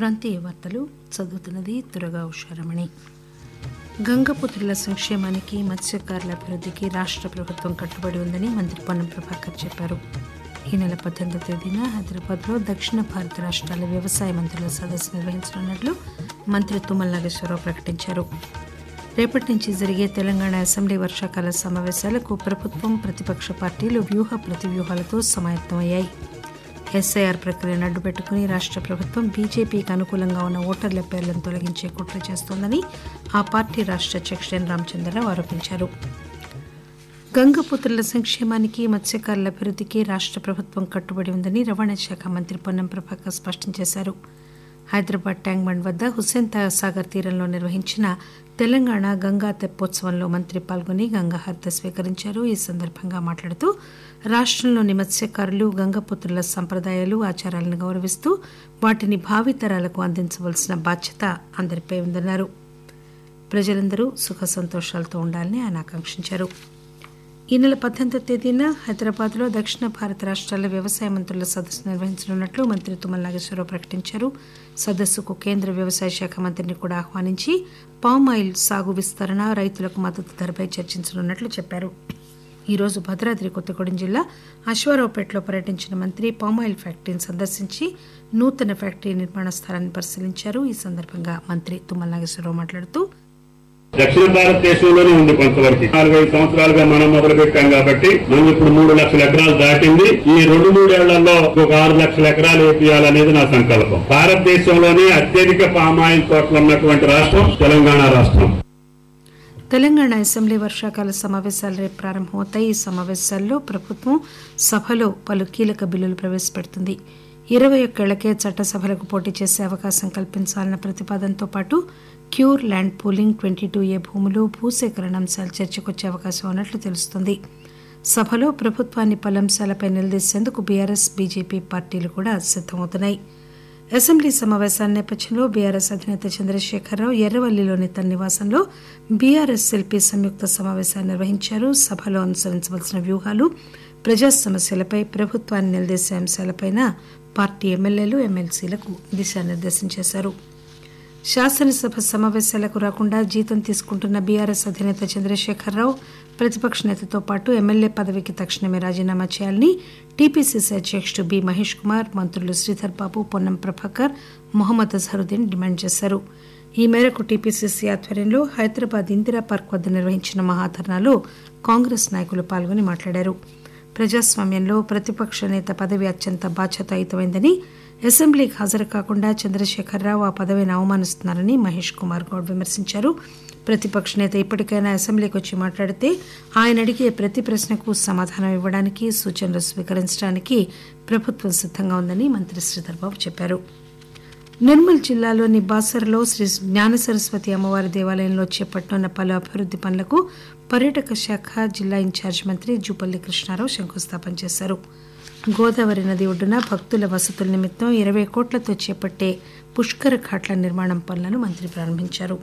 ప్రాంతీయ వార్తలు చదువుతున్నది దురగా ఉషారమణి గంగపుత్రుల సంక్షేమానికి మత్స్యకారుల అభివృద్ధికి రాష్ట్ర ప్రభుత్వం కట్టుబడి ఉందని మంత్రి పొన్నం ప్రభాకర్ చెప్పారు ఈ నెల పద్దెనిమిదో తేదీన హైదరాబాద్లో దక్షిణ భారత రాష్ట్రాల వ్యవసాయ మంత్రుల సదస్సు నిర్వహించనున్నట్లు మంత్రి తుమ్మల నాగేశ్వరరావు ప్రకటించారు రేపటి నుంచి జరిగే తెలంగాణ అసెంబ్లీ వర్షాకాల సమావేశాలకు ప్రభుత్వం ప్రతిపక్ష పార్టీలు వ్యూహ ప్రతివ్యూహాలతో సమాయత్తమయ్యాయి ఎస్ఐఆర్ ప్రక్రియను అడ్డుపెట్టుకుని రాష్ట్ర ప్రభుత్వం బీజేపీకి అనుకూలంగా ఉన్న ఓటర్ల పేర్లను తొలగించే కుట్ర చేస్తోందని ఆ పార్టీ రాష్ట్ర అధ్యక్షుడు ఎన్ రామచంద్రరావు ఆరోపించారు గంగపుత్రుల సంక్షేమానికి మత్స్యకారుల అభివృద్ధికి రాష్ట్ర ప్రభుత్వం కట్టుబడి ఉందని రవాణా శాఖ మంత్రి పొన్నం ప్రభాకర్ స్పష్టం చేశారు హైదరాబాద్ ట్యాంక్ బండ్ వద్ద హుస్సేన్ సాగర్ తీరంలో నిర్వహించిన తెలంగాణ గంగా తెప్పోత్సవంలో మంత్రి పాల్గొని గంగా హారతి స్వీకరించారు ఈ సందర్భంగా మాట్లాడుతూ రాష్టంలోని మత్స్యకారులు గంగపుత్రుల సంప్రదాయాలు ఆచారాలను గౌరవిస్తూ వాటిని భావితరాలకు అందించవలసిన బాధ్యత అందరిపై ఉందన్నారు ప్రజలందరూ సుఖ సంతోషాలతో ఉండాలని ఆయన ఆకాంక్షించారు ఈ నెల పద్దెనిమిదో తేదీన హైదరాబాద్లో దక్షిణ భారత రాష్ట్రాల వ్యవసాయ మంత్రుల సదస్సు నిర్వహించనున్నట్లు మంత్రి తుమ్మల నాగేశ్వరరావు ప్రకటించారు సదస్సుకు కేంద్ర వ్యవసాయ శాఖ మంత్రిని కూడా ఆహ్వానించి పామ్ ఆయిల్ సాగు విస్తరణ రైతులకు మద్దతు ధరపై చర్చించనున్నట్లు చెప్పారు ఈ రోజు భద్రాద్రి కొత్తగూడెం జిల్లా అశ్వారావుపేటలో పర్యటించిన మంత్రి పామాయిల్ ఫ్యాక్టరీని సందర్శించి నూతన ఫ్యాక్టరీ నిర్మాణ స్థలాన్ని పరిశీలించారు ఈ సందర్భంగా మంత్రి తుమ్మల నాగేశ్వరరావు మాట్లాడుతూ దక్షిణ భారతదేశంలోనే ఉంది కొంతవరకు నాలుగైదు సంవత్సరాలుగా మనం మొదలు పెట్టాం కాబట్టి మనం ఇప్పుడు మూడు లక్షల ఎకరాలు దాటింది ఈ రెండు మూడేళ్లలో ఒక ఆరు లక్షల ఎకరాలు వేపియాలనేది నా సంకల్పం భారతదేశంలోనే అత్యధిక పామాయిల్ తోటలు ఉన్నటువంటి రాష్ట్రం తెలంగాణ రాష్ట్రం తెలంగాణ అసెంబ్లీ వర్షాకాల సమావేశాలు రేపు ప్రారంభమవుతాయి ఈ సమావేశాల్లో ప్రభుత్వం సభలో పలు కీలక బిల్లులు ప్రవేశపెడుతుంది ఇరవై ఒక్కేళ్లకే చట్టసభలకు పోటీ చేసే అవకాశం కల్పించాలన్న ప్రతిపాదనతో పాటు క్యూర్ land pooling twenty two A భూములు భూసేకరణ అంశాలు చర్చకొచ్చే అవకాశం ఉన్నట్లు తెలుస్తోంది సభలో ప్రభుత్వాన్ని పలు అంశాలపై నిలదీసేందుకు బీఆర్ఎస్ బీజేపీ పార్టీలు కూడా సిద్దమవుతున్నాయి అసెంబ్లీ సమావేశాల నేపథ్యంలో బీఆర్ఎస్ అధినేత చంద్రశేఖరరావు ఎర్రవల్లిలోని తన నివాసంలో బీఆర్ఎస్ ఎల్పీ సంయుక్త సమావేశాన్ని నిర్వహించారు సభలో అనుసరించవలసిన వ్యూహాలు ప్రజా సమస్యలపై ప్రభుత్వాన్ని నిలదీసే అంశాలపై పార్టీ ఎమ్మెల్యేలు ఎమ్మెల్సీలకు దిశానిర్దేశం చేశారు శాసనసభ సమావేశాలకు రాకుండా జీతం తీసుకుంటున్న బీఆర్ఎస్ అధినేత చంద్రశేఖరరావు ప్రతిపక్ష నేతతో పాటు ఎమ్మెల్యే పదవికి తక్షణమే రాజీనామా చేయాలని టీపీసీసీ అధ్యక్షుడు బి మహేష్ కుమార్ మంత్రులు శ్రీధర్ బాబు పొన్నం ప్రభాకర్ మొహమ్మద్ అజహరుద్దీన్ డిమాండ్ చేశారు ఈ మేరకు టీపీసీసీ ఆధ్వర్యంలో హైదరాబాద్ ఇందిరా పార్క్ వద్ద నిర్వహించిన మహాధర్నాలో కాంగ్రెస్ నాయకులు పాల్గొని మాట్లాడారు ప్రజాస్వామ్యంలో ప్రతిపక్ష నేత పదవి అత్యంత బాధ్యతాయుతమైందని అసెంబ్లీకి హాజరు కాకుండా చంద్రశేఖరరావు ఆ పదవిని అవమానిస్తున్నారని మహేష్ కుమార్ గౌడ్ విమర్శించారు ప్రతిపక్ష నేత ఇప్పటికైనా అసెంబ్లీకి వచ్చి మాట్లాడితే ఆయన అడిగే ప్రతి ప్రశ్నకు సమాధానం ఇవ్వడానికి సూచనలు స్వీకరించడానికి ప్రభుత్వం సిద్దంగా ఉందని మంత్రి శ్రీధర్బాబు చెప్పారు నిర్మల్ జిల్లాలోని బాసర్లో శ్రీ జ్ఞాన సరస్వతి అమ్మవారి దేవాలయంలో చేపట్టనున్న పలు అభివృద్ది పనులకు పర్యాటక శాఖ జిల్లా ఇన్ఛార్జ్ మంత్రి జూపల్లి కృష్ణారావు శంకుస్థాపన చేశారు గోదావరి నది ఒడ్డున భక్తుల వసతుల నిమిత్తం ఇరవై కోట్లతో చేపట్టే పుష్కర ఘాట్ల నిర్మాణం పనులను మంత్రి ప్రారంభించారు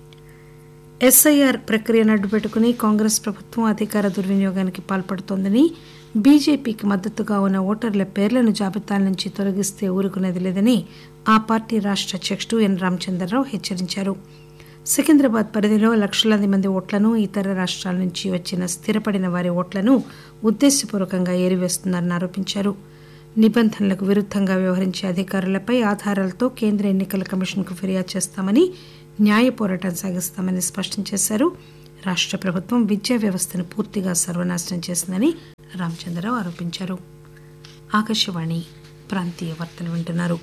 ఎస్ఐఆర్ ప్రక్రియను అడ్డుపెట్టుకుని కాంగ్రెస్ ప్రభుత్వం అధికార దుర్వినియోగానికి పాల్పడుతోందని బీజేపీకి మద్దతుగా ఉన్న ఓటర్ల పేర్లను జాబితాల నుంచి తొలగిస్తే ఊరుకునేది లేదని ఆ పార్టీ రాష్ట్ర అధ్యక్షుడు ఎన్ రామచంద్రరావు హెచ్చరించారు సికింద్రాబాద్ పరిధిలో లక్షలాది మంది ఓట్లను ఇతర రాష్ట్రాల నుంచి వచ్చిన స్థిరపడిన వారి ఓట్లను ఉద్దేశపూర్వకంగా ఏరివేస్తున్నారని ఆరోపించారు నిబంధనలకు విరుద్దంగా వ్యవహరించే అధికారులపై ఆధారాలతో కేంద్ర ఎన్నికల కమిషన్కు ఫిర్యాదు చేస్తామని న్యాయ పోరాటం సాగిస్తామని స్పష్టం చేశారు రాష్ట్ర ప్రభుత్వం విద్యా వ్యవస్థను పూర్తిగా సర్వనాశనం చేసిందని రామచంద్రరావు ఆరోపించారు ఆకాశవాణి ప్రాంతీయ వార్తలు వింటున్నారు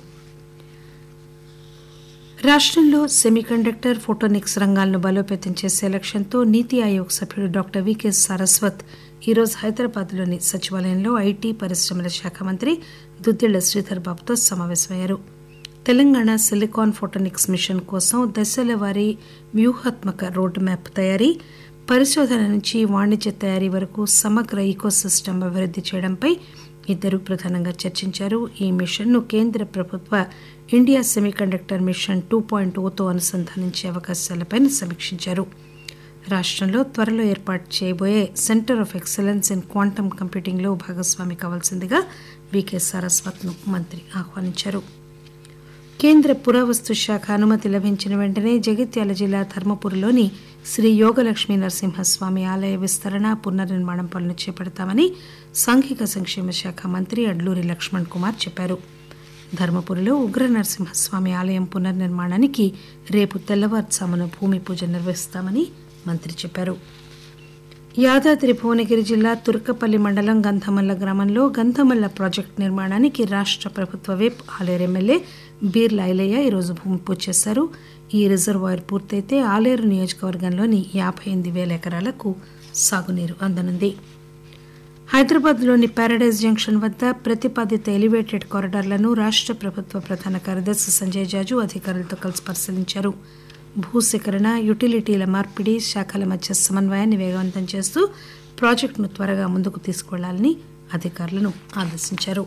రాష్టంలో సెమీకండక్టర్ ఫోటోనిక్స్ రంగాలను బలోపేతం చేసే లక్ష్యంతో నీతి ఆయోగ్ సభ్యుడు డాక్టర్ వికే సారస్వత్ ఈరోజు హైదరాబాద్లోని సచివాలయంలో ఐటీ పరిశ్రమల శాఖ మంత్రి దుద్దిళ్ల శ్రీధర్ బాబుతో సమావేశమయ్యారు తెలంగాణ సిలికాన్ ఫోటోనిక్స్ మిషన్ కోసం దశల వారీ వ్యూహాత్మక రోడ్ మ్యాప్ తయారీ పరిశోధన నుంచి వాణిజ్య తయారీ వరకు సమగ్ర ఈకోసిస్టమ్ అభివృద్ది చేయడంపై ఇద్దరు ప్రధానంగా చర్చించారు ఈ మిషన్ను కేంద్ర ప్రభుత్వ India semiconductor mission two point ఓతో అనుసంధానించే అవకాశాలపై సమీక్షించారు రాష్టంలో త్వరలో ఏర్పాటు చేయబోయే centre of excellence in quantum కంప్యూటింగ్లో భాగస్వామి కావాల్సిందిగా వికే సారస్వత్ను మంత్రి ఆహ్వానించారు కేంద్ర పురావస్తు శాఖ అనుమతి లభించిన వెంటనే జగిత్యాల జిల్లా ధర్మపురిలోని శ్రీ యోగలక్ష్మీ నరసింహస్వామి ఆలయ విస్తరణ పునర్నిర్మాణం పనులు చేపడతామని సాంఘిక సంక్షేమ శాఖ మంత్రి అడ్లూరి లక్ష్మణ్ కుమార్ చెప్పారు ధర్మపురిలో ఉగ్ర నరసింహస్వామి ఆలయం పునర్నిర్మాణానికి రేపు తెల్లవారుజామున భూమి పూజ నిర్వహిస్తామని మంత్రి చెప్పారు యాదాద్రి భువనగిరి జిల్లా తుర్కపల్లి మండలం గంధమల్ల గ్రామంలో గంధమల్ల ప్రాజెక్టు నిర్మాణానికి రాష్ట్ర ప్రభుత్వ విప్ ఆలేరు ఎమ్మెల్యే బీర్ల ఐలయ్య ఈరోజు భూమి పూజ చేశారు ఈ రిజర్వాయర్ పూర్తయితే ఆలేరు నియోజకవర్గంలోని యాభై ఎనిమిది వేల ఎకరాలకు సాగునీరు అందనుంది హైదరాబాద్లోని ప్యారడైజ్ జంక్షన్ వద్ద ప్రతిపాదిత ఎలివేటెడ్ కారిడార్లను రాష్ట్ర ప్రభుత్వ ప్రధాన కార్యదర్శి సంజయ్ జాజు అధికారులతో కలిసి పరిశీలించారు భూసేకరణ యుటిలిటీల మార్పిడి శాఖల మధ్య సమన్వయాన్ని వేగవంతం చేస్తూ ప్రాజెక్టును త్వరగా ముందుకు తీసుకువెళ్లాలని అధికారులను ఆదేశించారు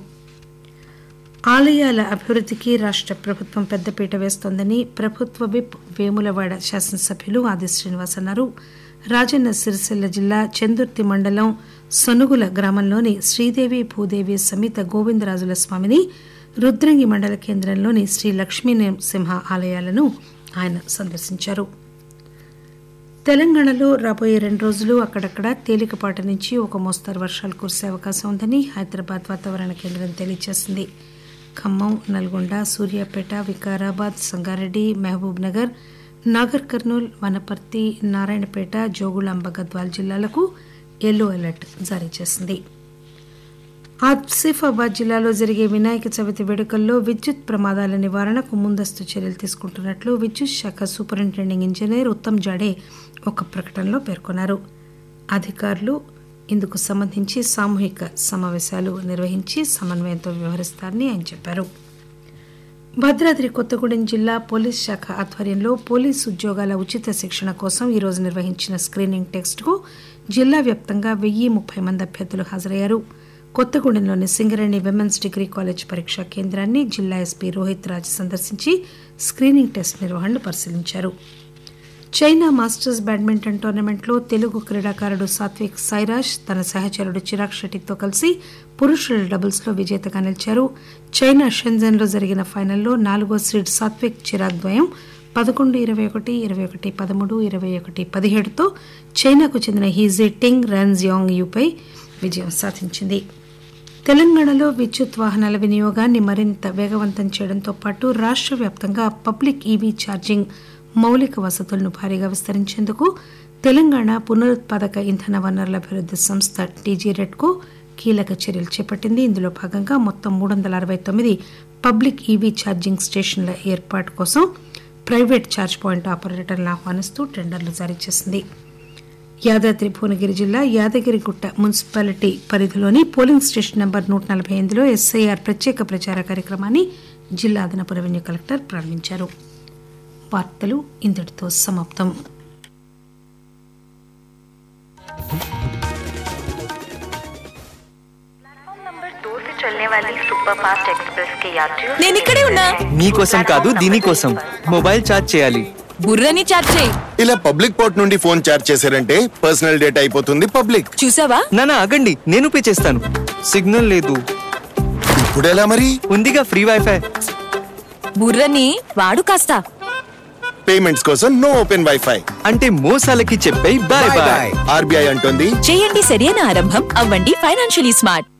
ఆలయాల అభివృద్ధికి రాష్ట్ర ప్రభుత్వం పెద్దపీట వేస్తోందని ప్రభుత్వ విప్ వేములవాడ శాసనసభ్యులు ఆది శ్రీనివాస్ అన్నారు రాజన్న సిరిసిల్ల జిల్లా చందుర్తి మండలం సనుగుల గ్రామంలోని శ్రీదేవి భూదేవి సమేత గోవిందరాజుల స్వామిని రుద్రంగి మండల కేంద్రంలోని శ్రీ లక్ష్మీ సింహ ఆలయాలను ఆయన సందర్శించారు తెలంగాణలో రాబోయే రెండు రోజులు అక్కడక్కడ తేలికపాటి నుంచి ఒక మోస్తరు వర్షాలు కురిసే అవకాశం ఉందని హైదరాబాద్ వాతావరణ కేంద్రం తెలియజేసింది ఖమ్మం నల్గొండ సూర్యాపేట వికారాబాద్ సంగారెడ్డి మహబూబ్ నగర్ నాగర్ కర్నూల్ వనపర్తి నారాయణపేట జోగులాంబ గద్వాల్ జిల్లాలకు ఎల్లో అలర్ట్ జారీ చేసింది ఆసిఫాబాద్ జిల్లాలో జరిగే వినాయక చవితి వేడుకల్లో విద్యుత్ ప్రమాదాల నివారణకు ముందస్తు చర్యలు తీసుకుంటున్నట్లు విద్యుత్ శాఖ సూపరింటెండింగ్ ఇంజనీర్ ఉత్తమ్ జాడే ఒక ప్రకటనలో పేర్కొన్నారు అధికారులు ఇందుకు సంబంధించి సామూహిక సమావేశాలు నిర్వహించి సమన్వయంతో వ్యవహరిస్తారని ఆయన చెప్పారు భద్రాద్రి కొత్తగూడెం జిల్లా పోలీస్ శాఖ ఆధ్వర్యంలో పోలీసు ఉద్యోగాల ఉచిత శిక్షణ కోసం ఈరోజు నిర్వహించిన స్క్రీనింగ్ టెస్ట్కు జిల్లా వ్యాప్తంగా వెయ్యి ముప్పై మంది అభ్యర్థులు హాజరయ్యారు కొత్తగూడెంలోని సింగరేణి విమెన్స్ డిగ్రీ కాలేజ్ పరీక్షా కేంద్రాన్ని జిల్లా ఎస్పీ రోహిత్ రాజ్ సందర్శించి స్క్రీనింగ్ టెస్ట్ నిర్వహణను పరిశీలించారు చైనా మాస్టర్స్ బ్యాడ్మింటన్ టోర్నమెంట్లో తెలుగు క్రీడాకారుడు సాత్విక్ సాయిరాజ్ తన సహచరుడు చిరాగ్ షెట్టితో కలిసి పురుషుల డబుల్స్లో విజేతగా నిలిచారు చైనా షెంజన్లో జరిగిన ఫైనల్లో నాలుగో సీడ్ సాత్విక్ చిరాగ్ ద్వయం పదకొండు ఇరవై ఒకటి ఇరవై ఒకటి పదమూడు ఇరవై ఒకటి పదిహేడుతో చైనాకు చెందిన హీజీ టింగ్ ర్యాన్జియాంగ్ యూపై విజయం సాధించింది తెలంగాణలో విద్యుత్ వాహనాల వినియోగాన్ని మరింత వేగవంతం చేయడంతో పాటు రాష్ట్ర వ్యాప్తంగా పబ్లిక్ ఈవీ ఛార్జింగ్ మౌలిక వసతులను భారీగా విస్తరించేందుకు తెలంగాణ పునరుత్పాదక ఇంధన వనరుల అభివృద్ది సంస్థ టీజీ రెడ్కో కీలక చర్యలు చేపట్టింది ఇందులో భాగంగా మొత్తం మూడు వందల అరవై తొమ్మిది పబ్లిక్ ఈవీ ఛార్జింగ్ స్టేషన్ల ఏర్పాటు కోసం ప్రైవేట్ ఛార్జ్ పాయింట్ ఆపరేటర్లను ఆహ్వానిస్తూ టెండర్లు జారీ చేసింది యాదాద్రి భువనగిరి జిల్లా యాదగిరిగుట్ట మున్సిపాలిటీ పరిధిలోని పోలింగ్ స్టేషన్ నంబర్ నూట నలభై ఎనిమిదిలో ఎస్ఐఆర్ ప్రత్యేక ప్రచార కార్యక్రమాన్ని జిల్లా అదనపు రెవెన్యూ కలెక్టర్ ప్రారంభించారు వార్తలు ఇంతటితో సమాప్తం प्लेटफॉर्म नंबर दो से चलने वाली सुपर फास्ट एक्सप्रेस के यात्रियों से నేను ఇక్కడే ఉన్నా మీకోసం కాదు దీనికోసం మొబైల్ ఛార్జ్ చేయాలి బుర్రని చాట్ చేయి ఇలా పబ్లిక్ పోర్ట్ నుండి ఫోన్ చార్జ్ చేశారంటే పర్సనల్ డేటా అయిపోతుంది పబ్లిక్ చూసావా నానా ఆగండి నేను పే చేస్తాను సిగ్నల్ లేదు ఇప్పుడు ఎలా మరి ఉందిగా ఫ్రీ వైఫై బుర్రని వాడు కాస్త పేమెంట్స్ కోసం నో ఓపెన్ వైఫై అంటే మోసాలకి చెప్పే బాయ్ బాయ్ ఆర్బీఐ అంటోంది చేయండి సరైన ఆరంభం అవ్వండి ఫైనాన్షియలీ స్మార్ట్